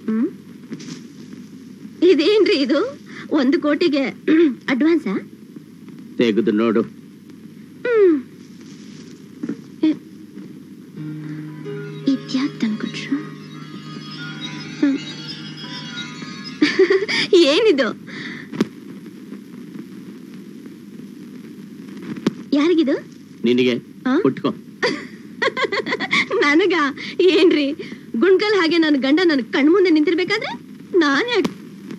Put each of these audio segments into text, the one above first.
ಹ್ಮ್ ಇದೇನ್ರಿ ಇದು ಒಂದು ಕೋಟಿಗೆ ಅಡ್ವಾನ್ಸಾ ತೆಗೆದು ನೋಡು ಹ್ಮ್ ಇದ್ಯಾಕ್ ತಂದ್ಕೊಟ್ರು ಹ್ಮ್. ಏನಿದು ಯಾರಿಗಿದು ನಿನಗೆ ಆ? ಕುಟ್ಕೋ ನನಗ ಏನ್ರಿ ಗುಂಡ್ಕಲ್ ಹಾಗೆ ನನ್ನ ಗಂಡ ನನ್ನ ಕಣ್ಮುಂದೆ ನಿಂತಿರ್ಬೇಕಾದ್ರೆ ನಾನ್ ಯಾಕೆ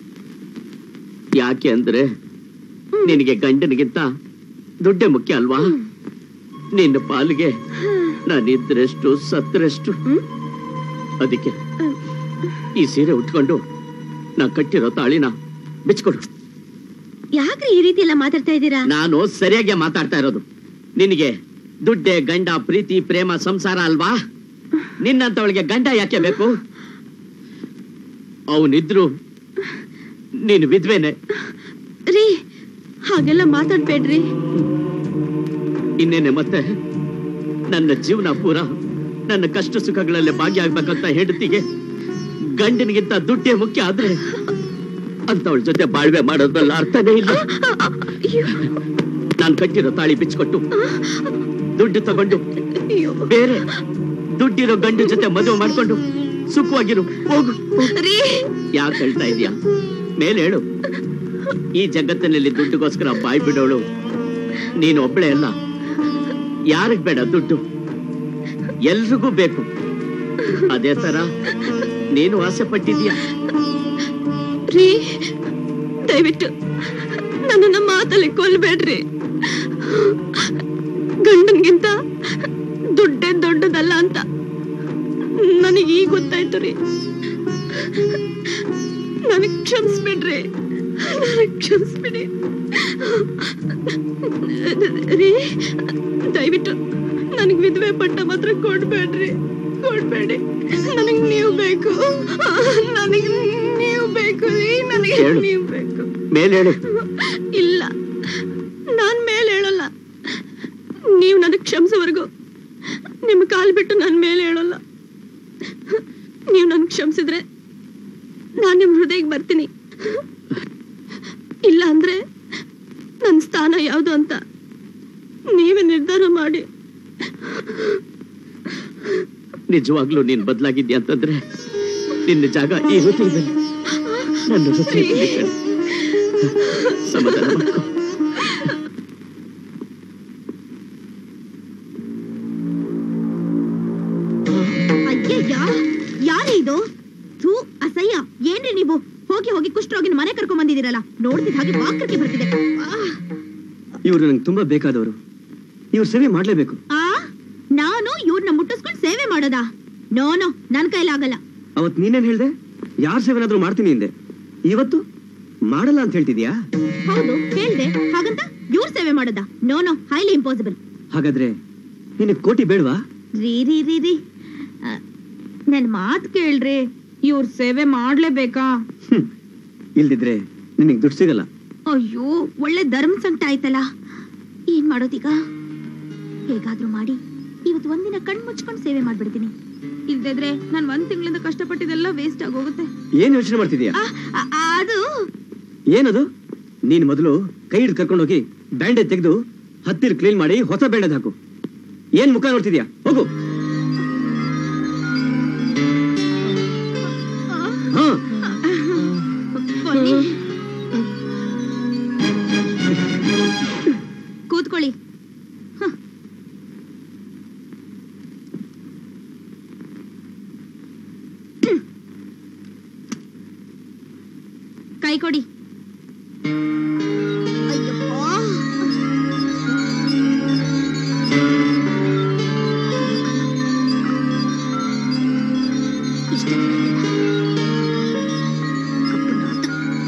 ಯಾಕೆ ಅಂದ್ರೆ ನಿನಗೆ ಗಂಡನಿಗಿಂತ ದುಡ್ಡೇ ಮುಖ್ಯ ಅಲ್ವಾ ನಿನ್ನ ಪಾಲಿಗೆ ನಾನಿದ್ರೆಷ್ಟು ಸತ್ತರೆಷ್ಟು ಹ್ಮ್? ಅದಕ್ಕೆ ಈ ಸೀರೆ ಉಟ್ಕೊಂಡು ನಾ ಕಟ್ಟಿರೋ ತಾಳಿನ ಬಿಚ್ಕೊಡು ಯಾಕ್ರಿ ಈ ರೀತಿ ಎಲ್ಲ ಮಾತಾಡ್ತಾ ಇದ್ದೀರಾ ನಾನು ಸರಿಯಾಗಿ ಮಾತಾಡ್ತಾ ಇರೋದು ನಿನಗೆ ದುಡ್ಡೆ ಗಂಡ ಪ್ರೀತಿ ಪ್ರೇಮ ಸಂಸಾರ ಅಲ್ವಾ ನಿನ್ನಂತವಳಿಗೆ ಗಂಡ ಯಾಕೆ ಬೇಕು ಅವನಿದ್ರು ನೀನು ವಿದ್ವೇನೆ ರೀ ಹಾಗೆಲ್ಲ ಮಾತಾಡ್ಬೇಡ್ರಿ ಇನ್ನೇನೆ ಮತ್ತೆ ನನ್ನ ಜೀವನ ಪೂರ ನನ್ನ ಕಷ್ಟ ಸುಖಗಳಲ್ಲಿ ಭಾಗಿಯಾಗ್ಬೇಕಂತ ಹೆಂಡತಿಗೆ ಗಂಡನಿಗಿಂತ ದುಡ್ಡೇ ಮುಖ್ಯ ಆದ್ರೆ ಅಂತವಳ ಜೊತೆ ಬಾಳ್ವೆ ಮಾಡೋದ್ರಲ್ಲಿ ಅರ್ಥನೇ ಇಲ್ಲ ಅಯ್ಯೋ, ನಾನು ಕಟ್ಟಿರೋ ತಾಳಿ ಬಿಚ್ಕೊಟ್ಟು ದುಡ್ಡು ತಗೊಂಡು ಅಯ್ಯೋ. ಬೇರೆ ದುಡ್ಡಿರೋ ಗಂಡ ಜೊತೆ ಮದುವೆ ಮಾಡ್ಕೊಂಡು ಸುಖವಾಗಿರು ಹೋಗು ರೀ ಯಾಕೆ ಹೇಳ್ತಾ ಇದೀಯಾ ಮೇಲೆ ಹೇಳು ಈ ಜಗತ್ತಿನಲ್ಲಿ ದುಡ್ಡುಗೋಸ್ಕರ ಬಾಯ್ ಬಿಡೋಳು ನೀನು ಒಬ್ಳೆ ಅಲ್ಲ ಯಾರಿಗ್ ಬೇಡ ದುಡ್ಡು ಎಲ್ರಿಗೂ ಬೇಕು ಅದೇ ತರ ನೀನು ಆಸೆ ಪಟ್ಟಿದ್ಯಾ ರೀ ದಯವಿಟ್ಟು ನನ್ನನ್ನ ಮಾತಲ್ಲಿ ಕೊಲ್ಬೇಡ್ರಿ ಗಂಡನ್ಗಿಂತ ದುಡ್ಡೇ ದೊಡ್ಡದಲ್ಲ ಅಂತ ನನಗೆ ಈಗ ಗೊತ್ತಾಯ್ತು ರೀ ನನಗ್ ಕ್ಷಮಿಸ್ಬಿಡ್ರಿ ನನಗ್ ಕ್ಷಮಿಸ್ಬಿಡಿ ರೀ ದಯವಿಟ್ಟು ನನಗ್ ವಿಧವೆ ಪಟ್ಟ ಮಾತ್ರ ಕೊಡ್ಬೇಡ್ರಿ ಕೊಡ್ಬೇಡಿ ನನಗ್ ನೀವು ಬೇಕು ನನಗ್ ನೀವು ಬೇಕು ರೀ ನನಗೆ ಹೇಳು. ನೀವು ಬೇಕು ಮೇಲೆ ಹೇಳು ಇಲ್ಲ ನಾನ್ ಮೇಲೆ ಹೇಳಲ್ಲ ನೀವು ನನಗ್ ಕ್ಷಮಿಸೋವರೆಗೂ ನಿಮ್ಮ ಕಾಲ್ ಬಿಟ್ಟು ನಾನು ಮೇಲೆ ಹೇಳಲ್ಲ ನೀವು ನನ್ ಕ್ಷಮಿಸಿದ್ರೆ ನಾನು ನಿಮ್ ಹೃದಯಕ್ಕೆ ಬರ್ತೀನಿ ಇಲ್ಲ ಅಂದ್ರೆ ನನ್ನ ಸ್ಥಾನ ಯಾವುದು ಅಂತ ನೀವೇ ನಿರ್ಧಾರ ಮಾಡಿ ನಿಜವಾಗ್ಲೂ ನೀನ್ ಬದಲಾಗಿದ್ಯಾ ಅಂತಂದ್ರೆ ನಿನ್ನ ಜಾಗ ಈ ಹೃದಯದಲ್ಲಿ ನನ್ನ ಹೃದಯದಲ್ಲಿ ಕಣೆ. ಸಮಾಧಾನ ಮಾಡ್ಕೊ ಅಯ್ಯಯ್ಯ ಯಾರೇ ಇದು ಥೂ ಅಸಹ್ಯ ಏನ್ರಿ ನೀವು ಹೋಗಿ ಹೋಗಿ ಕುಷ್ಠರೋಗಿನ ಮನೆ ಕರ್ಕೊಂಡ್ ಬಂದಿದ್ದೀರಲ್ಲ ನೋಡ್ತಿದ್ ಹಾಗೆ ವಾಕರಿಕೆ ಬರ್ತಿದೆ ಆಹ್. ಇವರು ನಂಗೆ ತುಂಬಾ ಬೇಕಾದವರು ಇವ್ರ ಸೇವೆ ಮಾಡ್ಲೇಬೇಕು ಆ ನಾನು ಇವ್ರನ್ನ ಮುಟ್ಟಿಸ್ಕೊಂಡು ಸೇವೆ ಮಾಡೋದಾ ನೋ ನೋ ನನ್ ಕೈಲಾಗಲ್ಲ ಅವತ್ ನೀನೇನ್ ಹೇಳ್ದೆ ಯಾರ ಸೇವೆನಾದ್ರೂ ಮಾಡ್ತೀನಿ ಹಿಂದೆ ಇವತ್ತು ಮಾಡಲ್ಲ ಅಂತ ಹೇಳ್ತಿದ್ಯಾ ಹೌದು ಹೇಳ್ದೆ ಹಾಗಂತ ಇವ್ರ ಸೇವೆ ಮಾಡೋದಾ ನೋ ನೋ ಹೈಲಿ ಇಂಪಾಸಿಬಲ್ ಹಾಗಾದ್ರೆ ನಿನಗೆ ಕೋಟಿ ಬೇಡವಾ ರೀ ರೀ ರೀ ರೀ ಆ, ನನ್ ಮಾತ್ ಕೇಳ್ರಿ ಇವ್ರ ಸೇವೆ ಮಾಡ್ಲೇಬೇಕಾ ಹ್ಮ್. ಇಲ್ದಿದ್ರೆ ನಿನಗೆ ದುಡ್ಡು ಸಿಗಲ್ಲ ಅಯ್ಯೋ ಒಳ್ಳೆ ಧರ್ಮ ಸಂಕಟ ಆಯ್ತಲ್ಲ ಏನ್ ಮಾಡೋದೀಗ ಹೇಗಾದ್ರೂ ಮಾಡಿ ಇವತ್ತು ಒಂದಿನ ಕಣ್ ಮುಚ್ಕೊಂಡು ಸೇವೆ ಮಾಡ್ಬಿಡ್ತೀನಿ ಇಲ್ದಿದ್ರೆ ನಾನ್ ಒಂದ್ ತಿಂಗಳಿಂದ ಕಷ್ಟಪಟ್ಟಿದ್ದೆಲ್ಲ ವೇಸ್ಟ್ ಆಗೋಗುತ್ತೆ ಏನ್ ಯೋಚನೆ ಮಾಡ್ತಿದ್ಯಾ ಆ, ಆ- ಅದು ಏನದು ನೀನ್ ಮೊದಲು ಕೈ ಹಿಡಿದು ಕರ್ಕೊಂಡು ಹೋಗಿ ಬ್ಯಾಂಡೇಜ್ ತೆಗೆದು ಹತ್ತಿರ ಕ್ಲೀನ್ ಮಾಡಿ ಹೊಸ ಬ್ಯಾಂಡೇಜ್ ಹಾಕು ಏನ್ ಮುಖ ನೋಡ್ತಿದ್ಯಾ ಹೋಗು ಹಾ ಬನ್ನಿ. ಕೂತ್ಕೊಳ್ಳಿ ಹ. ಕೈ ಕೊಡಿ ಅಯ್ಯಪ್ಪ. ಇಷ್ಟ ಕಪ್ಪು ನಾಟ.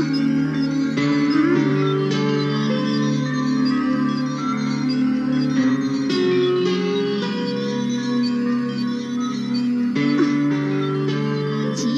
ಛೀ.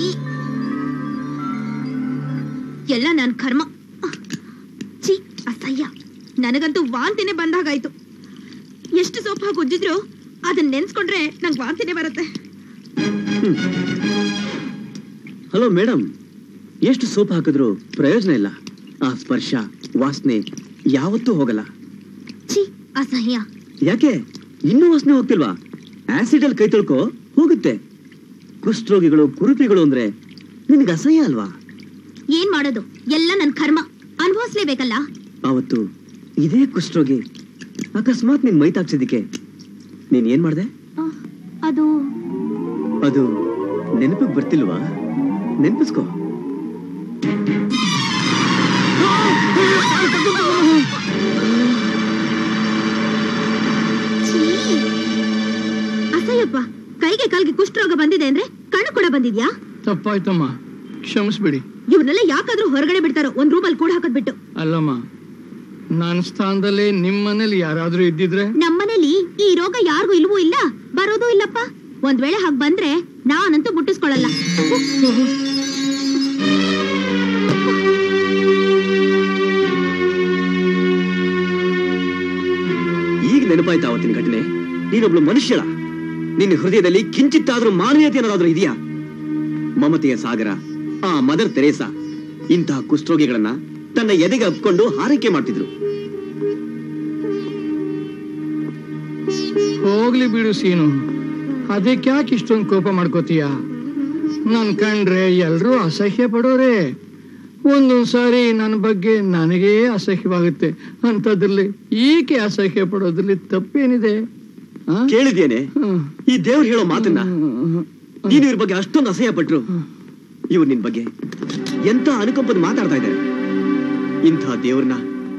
ಎಲ್ಲ ನನ್ ಕರ್ಮ ಛೀ ಅಸಹ್ಯ ನನಗಂತೂ ವಾಂತಿನೇ ಬಂದಾಗಾಯ್ತು ಎಷ್ಟು ಸೊಪ್ಪು ಹಾಕಿ ಉಜ್ಜಿದ್ರು ಅದನ್ನ ನೆನ್ಸ್ಕೊಂಡ್ರೆ ನಂಗೆ ವಾಂತಿನೇ ಬರುತ್ತೆ ಹಲೋ ಮೇಡಮ್ ಎಷ್ಟು ಸೋಪ್ ಹಾಕಿದ್ರು ಪ್ರಯೋಜನ ಇಲ್ಲ ಆ ಸ್ಪರ್ಶ ವಾಸನೆ ಯಾವತ್ತೂ ಹೋಗಲ್ಲ ಛೀ ಅಸಹ್ಯ ಯಾಕೆ ಇನ್ನೂ ವಾಸನೆ ಹೋಗ್ತಿಲ್ವಾ ಆಸಿಡ್ ಅಲ್ಲಿ ಕೈ ತೊಳ್ಕೊ ಹೋಗುತ್ತೆ ಕುಷ್ಠರೋಗಿಗಳು ಕುರುಪಿಗಳು ಅಂದ್ರೆ ನಿನಗೆ ಅಸಹ್ಯ ಅಲ್ವಾ ಏನ್ ಮಾಡೋದು ಎಲ್ಲ ನನ್ ಕರ್ಮ ಅನುಭವಿಸ್ಲೇಬೇಕಲ್ಲ ಅವತ್ತು ಇದೇ ಕುಷ್ಠರೋಗಿ ಅಕಸ್ಮಾತ್ ನಿನ್ ಮೈ ತಾಕ್ಸಿದ್ದಕ್ಕೆ ನೀನ್ ಏನ್ ಮಾಡ್ದೆ ಅಹ್, ಅದು ಅದು ನೆನಪಿಗೆ ಬರ್ತಿಲ್ವಾ ನೆನಪಿಸ್ಕೋ ಛೀ. ಅಸಹ್ಯಪ್ಪ ಕೈಗೆ ಕಾಲ್ಗೆ ಕುಷ್ಠರೋಗ ಬಂದಿದೆ ಅಂದ್ರೆ ಕಣ್ಣು ಕೂಡ ಬಂದಿದ್ಯಾ ತಪ್ಪಾಯ್ತಮ್ಮ ಕ್ಷಮಿಸ್ಬಿಡಿ ಇವ್ರನ್ನೆಲ್ಲ ಯಾಕಾದ್ರೂ ಹೊರಗಡೆ ಬಿಡ್ತಾರೋ ಒಂದ್ ರೂಮಲ್ಲಿ ಕೂಡ ಹಾಕೋದ್ ಬಿಟ್ಟು ಅಲ್ಲಮ್ಮ ನನ್ನ ಸ್ಥಾನದಲ್ಲಿ ನಿಮ್ಮ ಮನೇಲಿ ಯಾರಾದ್ರೂ ಇದ್ದಿದ್ರೆ ನಮ್ಮನೇಲಿ ಈ ರೋಗ ಯಾರಿಗೂ ಇಲ್ವೂ ಇಲ್ಲ ಬರೋದೂ ಇಲ್ಲಪ್ಪ ಒಂದ್ ವೇಳೆ ಹಾಗ್ ಬಂದ್ರೆ ನಾನಂತೂ ಮುಟ್ಟಿಸ್ಕೊಳಲ್ಲ ಈಗ ನೆನಪಾಯ್ತಾ ಅವತ್ತಿನ ಘಟನೆ ನೀನೊಬ್ಳು ಮನುಷ್ಯಳ ನಿನ್ನ ಹೃದಯದಲ್ಲಿ ಕಿಂಚಿತ್ತಾದ್ರೂ ಮಾನವೀಯತೆ ಅನ್ನೋದಾದ್ರೂ ಇದೆಯಾ ಮಮತೆಯ ಸಾಗರ ಆ ಮದರ್ ತೆರೇಸಾ ಇಂತಹ ಕುಷ್ಠರೋಗಿಗಳನ್ನ ತನ್ನ ಎದೆಗೆ ಅಪ್ಕೊಂಡು ಹಾರೈಕೆ ಮಾಡ್ತಿದ್ರು ಹೋಗ್ಲಿ ಬಿಡು ಸೀನು ಅದಕ್ಯಾಕೆ ಇಷ್ಟೊಂದು ಕೋಪ ಮಾಡ್ಕೋತೀಯ ನನ್ ಕಂಡ್ರೆ ಎಲ್ರೂ ಅಸಹ್ಯ ಪಡೋರೆ ಒಂದೊಂದ್ ಸಾರಿ ನನ್ನ ಬಗ್ಗೆ ನನಗೇ ಅಸಹ್ಯವಾಗುತ್ತೆ ಅಂಥದ್ರಲ್ಲಿ ಈಕೆ ಅಸಹ್ಯ ಪಡೋದ್ರಲ್ಲಿ ತಪ್ಪೇನಿದೆ ಆ? ಕೇಳಿದ್ಯೇನೆ ಹ್ಮ್. ಈ ದೇವ್ರು ಹೇಳೋ ಮಾತನ್ನ ನೀನು ಇವ್ರ ಬಗ್ಗೆ ಅಷ್ಟೊಂದು ಅಸಹ್ಯ ಪಟ್ರು ಇವ್ರು ನಿನ್ ಬಗ್ಗೆ ಎಂತ ಅನುಕಂಪದ ಮಾತಾಡ್ತಾ ಇದ್ದಾರೆ ಇಂಥ ದೇವ್ರನ್ನ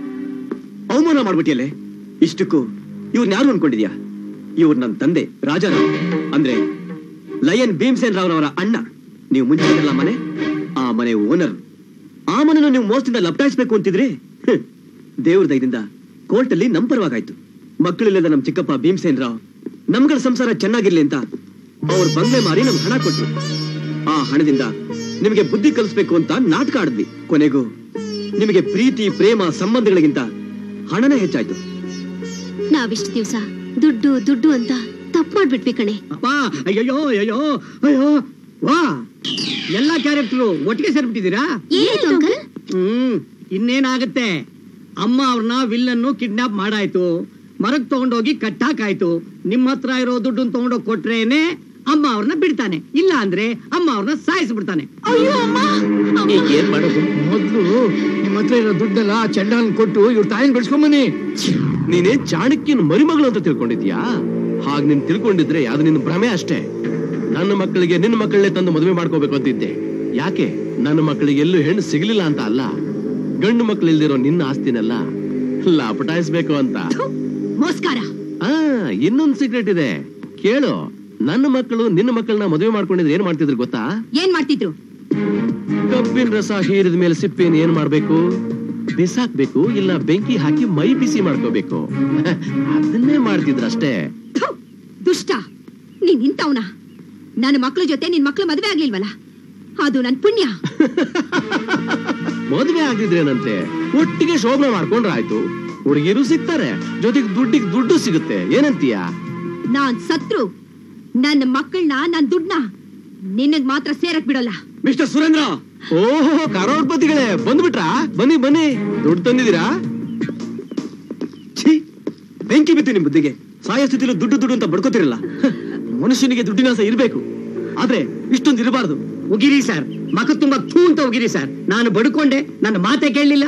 ಅವಮಾನ ಮಾಡ್ಬಿಟ್ಟಿಯಲ್ಲೇ ಇಷ್ಟಕ್ಕೂ ಇವ್ರನ್ನ ಯಾರು ಅನ್ಕೊಂಡಿದ್ಯಾ ಇವ್ರು ನನ್ನ ತಂದೆ ರಾಜಾರಾವ್ ಅಂದ್ರೆ ಲಯನ್ ಭೀಮ್ಸೇನ್ ರಾವ್ರವರ ಅಣ್ಣ ನೀವು ಮುಂಚೆ ಇದ್ರಲ್ಲ ಮನೆ ಆ ಮನೆ ಓನರ್ ಆ ಮನೆನ ನೀವು ಮೋಸದಿಂದ ಲಪ್ಟಾಯಿಸ್ಬೇಕು ಅಂತಿದ್ರಿ ಹ್ಮ್. ದೇವ್ರ ದಯದಿಂದ ಕೋರ್ಟಲ್ಲಿ ನಮ್ ಪರವಾಗಾಯ್ತು ಮಕ್ಕಳಿಲ್ಲದ ನಮ್ ಚಿಕ್ಕಪ್ಪ ಭೀಮ್ಸೇನ್ ರಾವ್ ನಮ್ಗಳ ಸಂಸಾರ ಚೆನ್ನಾಗಿರ್ಲಿ ಅಂತ ಅವ್ರ ಬಂಗ್ಲೆ ಮಾರಿ ನಮ್ಗೆ ಹಣ ಕೊಟ್ರು ಆ ಹಣದಿಂದ ನಿಮಗೆ ಬುದ್ಧಿ ಕಲಿಸ್ಬೇಕು ಅಂತ ನಾಟಕ ಆಡಿದ್ವಿ ಕೊನೆಗೂ ನಿಮಗೆ ಪ್ರೀತಿ ಪ್ರೇಮ ಸಂಬಂಧಗಳಿಗಿಂತ ಹಣನೇ ಹೆಚ್ಚಾಯ್ತು ನಾವಿಷ್ಟು ದಿವ್ಸ ದುಡ್ಡು ದುಡ್ಡು ಅಂತ ತಪ್ಪು ಮಾಡ್ಬಿಟ್ವಿ ಕಣೆ ಅಪ್ಪ ಅಯ್ಯಯ್ಯೋ ಅಯ್ಯೋ ಅಯ್ಯೋ ವಾ ಎಲ್ಲಾ ಕ್ಯಾರೆಕ್ಟರು ಒಟ್ಟಿಗೆ ಸೇರ್ಬಿಟ್ಟಿದ್ದೀರಾ ಏನಾಯ್ತು ಅಂಕಲ್ ಹ್ಮ್ ಇನ್ನೇನಾಗತ್ತೆ ಅಮ್ಮ ಅವ್ರನ್ನ ವಿಲ್ಲನ್ನು ಕಿಡ್ನಾಪ್ ಮಾಡಾಯ್ತು ಮರಕ್ ತಗೊಂಡೋಗಿ ಕಟ್ಟಾಕಾಯ್ತು ನಿಮ್ಮ ಹತ್ರ ಇರೋ ದುಡ್ಡನ್ನ ತಗೊಂಡೋಗಿ ಕೊಟ್ರೇನೆ ಅಮ್ಮ ಅವ್ರನ್ನ ಬಿಡ್ತಾನೆ ಇಲ್ಲ ಅಂದ್ರೆ ಅಮ್ಮ ಅವ್ರನ್ನ ಸಾಯಿಸ್ಬಿಡ್ತಾನೆ ಅಯ್ಯೋ ಅಮ್ಮ ಈಗ ಏನ್ ಮಾಡೋದು ಮೊದ್ಲು ನಿಮ್ಮ ಹತ್ರ ಇರೋ ದುಡ್ಡೆಲ್ಲ ಆ ಚಂಡಾಲನ್ ಕೊಟ್ಟು ಇವ್ರ ತಾಯಿನ ಬೆಳೆಸ್ಕೊಂಬನ್ನಿ ನೀನೇ ಚಾಣಕ್ಯನ ಮರಿಮಗಳು ಅಂತ ತಿಳ್ಕೊಂಡಿದ್ಯಾ ಹಾಗ್ ನೀನ್ ತಿಳ್ಕೊಂಡಿದ್ರೆ ಅದು ನಿನ್ನ ಭ್ರಮೆ ಅಷ್ಟೇ ನನ್ನ ಮಕ್ಕಳಿಗೆ ನಿನ್ನ ಮಕ್ಕಳನ್ನೇ ತಂದು ಮದುವೆ ಮಾಡ್ಕೋಬೇಕು ಅಂತಿದ್ದೆ ಯಾಕೆ ನನ್ನ ಮಕ್ಕಳಿಗೆ ಎಲ್ಲೂ ಹೆಣ್ಣು ಸಿಗ್ಲಿಲ್ಲ ಅಂತ ಅಲ್ಲ ಗಂಡು ಮಕ್ಕಳಿಲ್ದಿರೋ ನಿನ್ನ ಆಸ್ತಿನೆಲ್ಲ ಲಾಪಟಾಯಿಸ್ಬೇಕು ಅಂತ ಮೋಸ್ಕಾರ ಆ ಇನ್ನೊಂದು ಸೀಕ್ರೆಟ್ ಇದೆ ಕೇಳು ನನ್ನ ಮಕ್ಕಳು ನಿನ್ನ ಮಕ್ಕಳನ್ನ ಮದುವೆ ಮಾಡ್ಕೊಂಡಿದ್ರೆ ಏನ್ ಮಾಡ್ತಿದ್ರು ಗೊತ್ತಾ ಏನ್ ಮಾಡ್ತಿದ್ರು ಕಬ್ಬಿನ ರಸ ಹೀರಿದ ಮೇಲೆ ಸಿಪ್ಪೆನ್ ಏನ್ ಮಾಡ್ಬೇಕು ಬಿಸಾಕ್ಬೇಕು ಇಲ್ಲ ಬೆಂಕಿ ಹಾಕಿ ಮೈ ಬಿಸಿ ಮಾಡ್ಕೋಬೇಕು ಅದನ್ನೇ ಮಾಡ್ತಿದ್ರಷ್ಟೇ ಥು, ದುಷ್ಟ ನೀನ್ ಇಂಥವ್ನ ನನ್ನ ಮಕ್ಳ ಜೊತೆ ನಿನ್ ಮಕ್ಳು ಮದ್ವೆ ಆಗ್ಲಿಲ್ವಲ್ಲ ಅದು ನನ್ ಪುಣ್ಯ ಮದುವೆ ಆಗಿದ್ರೇನಂತೆ ಒಟ್ಟಿಗೆ ಶೋಭನೆ ಮಾಡ್ಕೊಂಡ್ರೆ ಆಯ್ತು ಹುಡುಗಿರು ಸಿಗ್ತಾರೆ ಜೊತೆಗೆ ದುಡ್ಡಿಗೆ ದುಡ್ಡು ಸಿಗುತ್ತೆ ಏನಂತೀಯ ನಾನ್ ಸತ್ರು ನನ್ನ ಮಕ್ಕಳನ್ನ ನನ್ ದುಡ್ನ ನಿನಗ್ ಮಾತ್ರ ಸೇರಕ್ ಬಿಡಲ್ಲ ಮಿಸ್ಟರ್ ಸುರೇಂದ್ರ ಓಹೋ ಕರೋಡ್ಪತಿಗಳೇ ಬಂದ್ಬಿಟ್ರಾ ಬನ್ನಿ ಬನ್ನಿ ದುಡ್ಡು ತಂದಿದ್ದೀರಾ ಛೀ ಬೆಂಕಿ ಬಿತ್ತು ನಿಮ್ ಬುದ್ಧಿಗೆ ಸಾಯೋ ಸ್ಥಿತಿಲಿ ದುಡ್ಡು ದುಡ್ಡು ಅಂತ ಬಡ್ಕೋತಿರಲ್ಲ ಹ, ಮನುಷ್ಯನಿಗೆ ದುಡ್ಡಿನ ಆಸೆ ಇರಬೇಕು ಆದ್ರೆ ಇಷ್ಟೊಂದು ಇರಬಾರ್ದು ಉಗಿರಿ ಸರ್ ಮಕ ತುಂಬಾ ಥೂ ಅಂತ ಉಗಿರಿ ಸರ್ ನಾನು ಬಡ್ಕೊಂಡೆ ನನ್ನ ಮಾತೆ ಕೇಳಲಿಲ್ಲ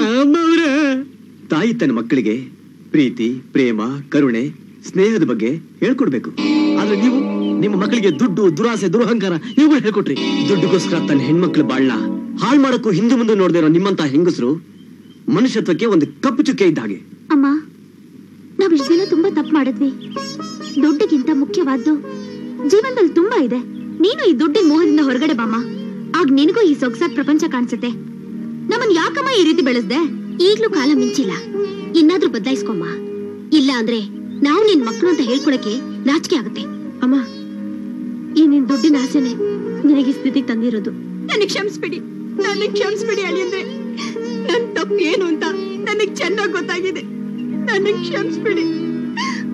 ತಾಯಿ ತನ್ನ ಮಕ್ಕಳಿಗೆ ಪ್ರೀತಿ ಪ್ರೇಮ ಕರುಣೆ ಸ್ನೇಹದ ಬಗ್ಗೆ ಹೇಳ್ಕೊಡ್ಬೇಕು ಆದ್ರೆ ನೀವು ನಿಮ್ಮ ಮಕ್ಕಳಿಗೆ ದುಡ್ಡು ದುರಾಸೆ ದುರಹಂಕಾರ ಇವುಗಳು ಹೇಳ್ಕೊಟ್ರಿ ದುಡ್ಡುಗೋಸ್ಕರ ತನ್ನ ಹೆಣ್ಮಕ್ಳು ಬಾಳ್ನ ಹಾಳು ಮಾಡಕ್ಕೂ ಹಿಂದೆ ಮುಂದೆ ನೋಡದೇ ಇರೋ ನಿಮ್ಮಂತ ಹೆಂಗಸರು ಮನುಷ್ಯತ್ವಕ್ಕೆ ಒಂದು ಕಪ್ಪು ಚುಕ್ಕೆ ಇದ್ದ ಹಾಗೆ ಅಮ್ಮ ನಾವ್ ಇಷ್ಟ ದಿನ ತುಂಬಾ ತಪ್ಪು ಮಾಡಿದ್ವಿ ದುಡ್ಡಿಗಿಂತ ಮುಖ್ಯವಾದ್ದು ಜೀವನದಲ್ಲಿ ತುಂಬಾ ಇದೆ ನೀನು ಈ ದುಡ್ಡಿನ ಮೋಹದಿಂದ ಹೊರಗಡೆ ಬಾಮ್ಮ ಆಗ ನಿನಗೂ ಈ ಸೊಗಸಾದ ಪ್ರಪಂಚ ಕಾಣಿಸುತ್ತೆ ನಮ್ಮನ್ ಯಾಕಮ್ಮ ಈ ರೀತಿ ಬೆಳೆಸ್ದೆ ಈಗ್ಲೂ ಕಾಲ ಮಿಂಚಿಲ್ಲ ಇನ್ನಾದ್ರೂ ಬದಲಾಯಿಸ್ಕೊಮ್ಮ ಇಲ್ಲ ಅಂದ್ರೆ ನಾವು ನಿನ್ ಮಕ್ಕಳು ಅಂತ ಹೇಳ್ಕೊಳಕ್ಕೆ ನಾಚಿಕೆ ಆಗುತ್ತೆ ಅಮ್ಮ ಈ ನಿನ್ ದುಡ್ಡಿನ ಆಸೆನೆ ನಿನಗೆ ಈ ಸ್ಥಿತಿಗೆ ತಂದಿರೋದು ನನಗೆ ಕ್ಷಮಿಸ್ಬಿಡಿ ನನಗೆ ಕ್ಷಮಿಸ್ಬಿಡಿ ಅಳಿಯಂದ್ರೆ ನನ್ ತಪ್ಪು ಏನು ಅಂತ ನನಗೆ ಚೆನ್ನಾಗಿ ಗೊತ್ತಾಗಿದೆ ನನಗೆ ಕ್ಷಮಿಸ್ಬಿಡಿ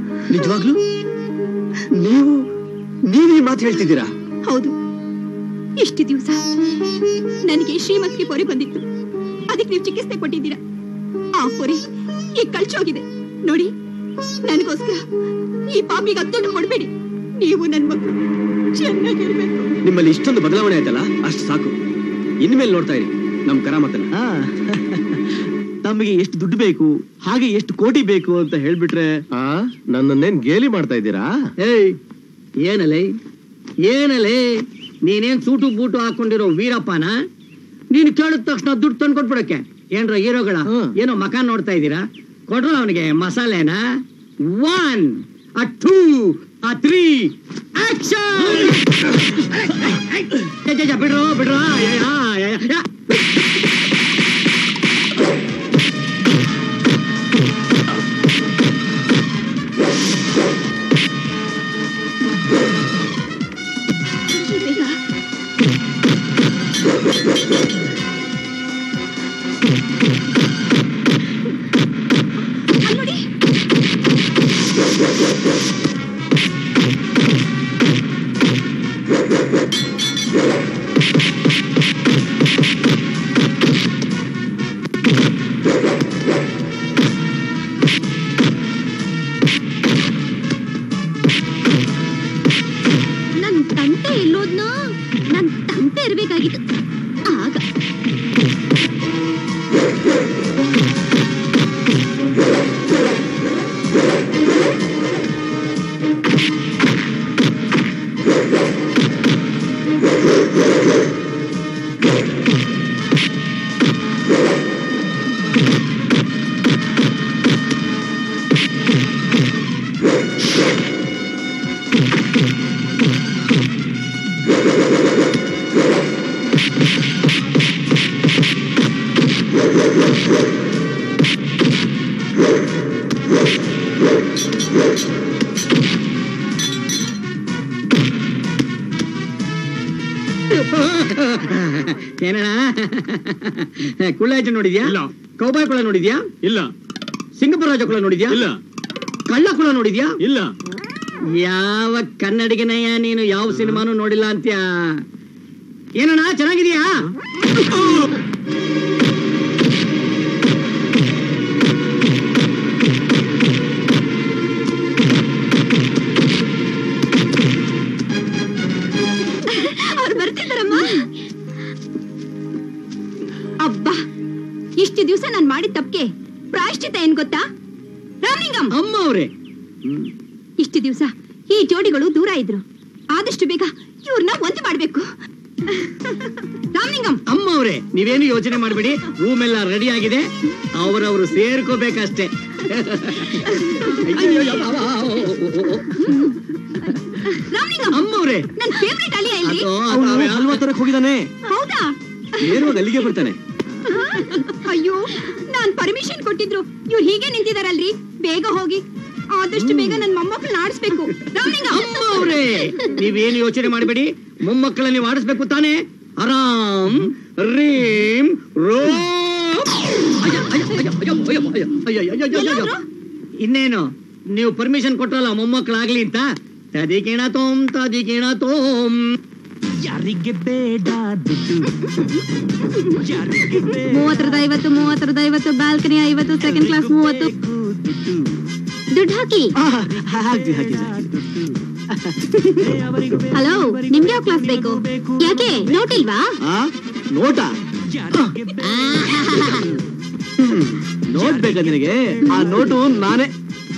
ನಿಜವಾಗ್ಲು ನೀವು ನೀವು ಈ ಮಾತು ಹೇಳ್ತಿದ್ದೀರಾ ಹೌದು ಇಷ್ಟು ದಿವಸ ನನಗೆ ಶ್ರೀಮಂತಿಗೆ ಪೊರೆ ಬಂದಿತ್ತು ಅದಕ್ಕೆ ನೀವು ಚಿಕಿತ್ಸೆ ಕೊಟ್ಟಿದ್ದೀರಾ ಆ ಪೊರೆ ಈಗ ಕಳ್ಚೋಗಿದೆ ನೋಡಿ ನನಗೋಸ್ಕರ ಈ ಪಾಪಿಗೆ ದುಡ್ಡು ಕೊಡ್ಬೇಡಿ ನೀವು ನನ್ ಮಕ್ಕಳು ಚೆನ್ನಾಗಿರ್ಬೇಕು ನಿಮ್ಮಲ್ಲಿ ಇಷ್ಟೊಂದು ಬದಲಾವಣೆ ಆಯ್ತಲ್ಲ ಅಷ್ಟು ಸಾಕು ಇನ್ಮೇಲೆ ನೋಡ್ತಾ ಇರಿ ನಮ್ ಕರಾಮತ್ತನ್ನ ಆ, ತಮಗೆ ಎಷ್ಟು ದುಡ್ಡು ಬೇಕು ಹಾಗೆ ಎಷ್ಟು ಕೋಟಿ ಬೇಕು ಅಂತ ಹೇಳ್ಬಿಟ್ರೆ ಆ ನನ್ನನ್ನೇನ್ ಗೇಲಿ ಮಾಡ್ತಾ ಇದ್ದೀರಾ ಏಯ್ ಏನಲೇ ಏನಲೇ ನೀನೇನ್ ಸೂಟು ಬೂಟು ಹಾಕೊಂಡಿರೋ ವೀರಪ್ಪನ ನೀನು ಕೇಳಿದ ತಕ್ಷಣ ದುಡ್ಡು ತಂದು ಕೊಟ್ಬಿಡಕ್ಕೆ ಏನ್ರ ಹೀರೋಗಳ ಹ್ಮ್. ಏನೋ ಏನೋ ಮಕ ನೋಡ್ತಾ ಇದ್ದೀರಾ ಕೊಡ್ರ ಅವನಿಗೆ ಮಸಾಲೆನ one uh two uh three action ಬಿಡ್ರೋ ಬಿಡ್ರೋ ಯ, ಯ, ಯ, ಯ, ಯ. ಬೇಗ ಅಲ್ಲ್ ನೋಡಿ ನನ್ ತಂಟೆ ಎಲ್ಲೋದ್ನೋ ನನ್ ತಂಟೆ ಇರ್ಬೇಕಾಗಿತ್ತು ಆಗ ಏನಣ್ಣ ಕುಳ್ಳಾಜ ನೋಡಿದ್ಯಾ ಇಲ್ಲ. ಕೌಬಾಯ್ ಕುಳ ನೋಡಿದ್ಯಾ ಇಲ್ಲ ಸಿಂಗಪುರ ರಾಜ ಕುಳ ನೋಡಿದ್ಯಾ ಇಲ್ಲ ಕಳ್ಳ ಕುಳ ನೋಡಿದ್ಯಾ ಇಲ್ಲ ಯಾವ ಕನ್ನಡಿಗನಯ್ಯ ನೀನು ಯಾವ ಸಿನಿಮಾನು ನೋಡಿಲ್ಲ ಅಂತ್ಯ ಏನಣ್ಣ ಚೆನ್ನಾಗಿದ್ಯಾ ಅವ್ರು ಬರ್ತಿದ್ದಾರಮ್ಮ ಅಬ್ಬಾ ಇಷ್ಟು ದಿವಸ ನಾನ್ ಮಾಡಿದ ತಪ್ಪಿಗೆ ಪ್ರಾಯಶ್ಚಿತ ಏನ್ ಗೊತ್ತಾ ರಾಮಲಿಂಗಂ ಅಮ್ಮ ಅವ್ರೆ ಇಷ್ಟು ದಿವಸ ಈ ಜೋಡಿಗಳು ದೂರ ಇದ್ರು ಆದಷ್ಟು ಬೇಗ ಇವ್ರನ್ನ ಒಂದು ಮಾಡ್ಬೇಕು ರಾಮಲಿಂಗಂ ಅಮ್ಮ ಅವ್ರೆ ನೀವೇನು ಯೋಚನೆ ಮಾಡಬೇಡಿ ರೂಮ್ ಎಲ್ಲ ರೆಡಿ ಆಗಿದೆ ಅವರವರು ಸೇರ್ಕೋಬೇಕಷ್ಟೇ ರಾಮಲಿಂಗಂ ಅಮ್ಮ ಅವ್ರೆ ನನ್ ಫೇವ್ರೆಟ್ ಅಲಿಯ ಇಲ್ರಿ ಅದು ಅವನು ಅದು- ಹಲ್ವಾ ತರಕ್ ಹೋಗಿದಾನೆ ಹೌದಾ ನೇರವಾಗಿ ಅಲ್ಲಿಗೆ ಬರ್ತಾನೆ ಅಯ್ಯೋ ನಾನ್ ಪರ್ಮಿಷನ್ ಕೊಟ್ಟಿದ್ರು ಇವ್ರು ಹೀಗೆ ನಿಂತಿದಾರಲ್ರಿ ಬೇಗ ಹೋಗಿ ಆದಷ್ಟು ಬೇಗ ನನ್ ಮೊಮ್ಮಕ್ಕಳನ್ನ ಆಡಿಸ್ಬೇಕು ರಾಮಲಿಂಗಂ ಅಮ್ಮ ಅವ್ರೆ ನೀವೇನು ಯೋಚನೆ ಮಾಡಬೇಡಿ ಮೊಮ್ಮಕ್ಕಳನ್ನ ನೀವು ಆಡಿಸ್ಬೇಕು ತಾನೇ ಆರಾಮ್ ರೀಮ್ ರೋಮ್ ಅಯ್ಯ, ಅಯ್ಯ, ಅಯ್ಯ, ಅಯ್ಯ, ಅಯ್ಯ, ಅಯ್ಯ, ಅಯ್ಯ, ಅಯ್ಯ, ಅಯ್ಯ, ಅಯ್ಯ. ಎಲ್ಲಾದ್ರು? ಇನ್ನೇನು ನೀವು ಪರ್ಮಿಷನ್ ಕೊಟ್ರಲ್ಲ ಮೊಮ್ಮಕ್ಕಳಾಗ್ಲಿ ಅಂತ ತದಿಕಿಣ ತೋಮ್ ತದಿಕಿಣ ತೋಮ್ ಯಾರಿಗೆ ಬೇಡ ದುಡ್ಡು ಯಾರಿಗೆ ಬೇಡ ಮೂವತ್ತರದ ಐವತ್ತು ಮೂವತ್ತರದ ಐವತ್ತು ಬಾಲ್ಕನಿ ಐವತ್ತು ಸೆಕೆಂಡ್ ಕ್ಲಾಸ್ ಮೂವತ್ತು ದುಡ್ಡು ದುಡ್ಡು ಹಾಕಿ ಹಾಕಿ ಹಾಕಿ ಅವರಿಗೆ ಹಲೋ ನಿಮ್ಗೆ ಯಾವ ಕ್ಲಾಸ್ ಬೇಕು ಯಾಕೆ ನೋಟ್ ಇಲ್ವಾ ಆ ನೋಟ ಯಾರಿಗೆ ನೋಟ್ ಬೇಕಾ ನಿನಗೆ ಆ ನೋಟು ನಾನೇ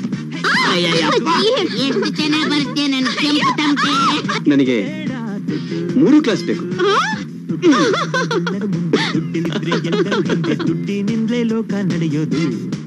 ಎಷ್ಟು ಚೆನ್ನಾಗಿ ಬರುತ್ತೆ ನನ್ನ ಕೆಂಪು ತಮಟೆ ನನಗೆ ಮೂರು ಕ್ಲಾಸ್ ಬೇಕು ದುಡ್ಡಿದ್ರೆ ಎಲ್ಲರ ಹಿಂದೆ ದುಡ್ಡಿನಿಂದಲೇ ಲೋಕ ನಡೆಯೋದು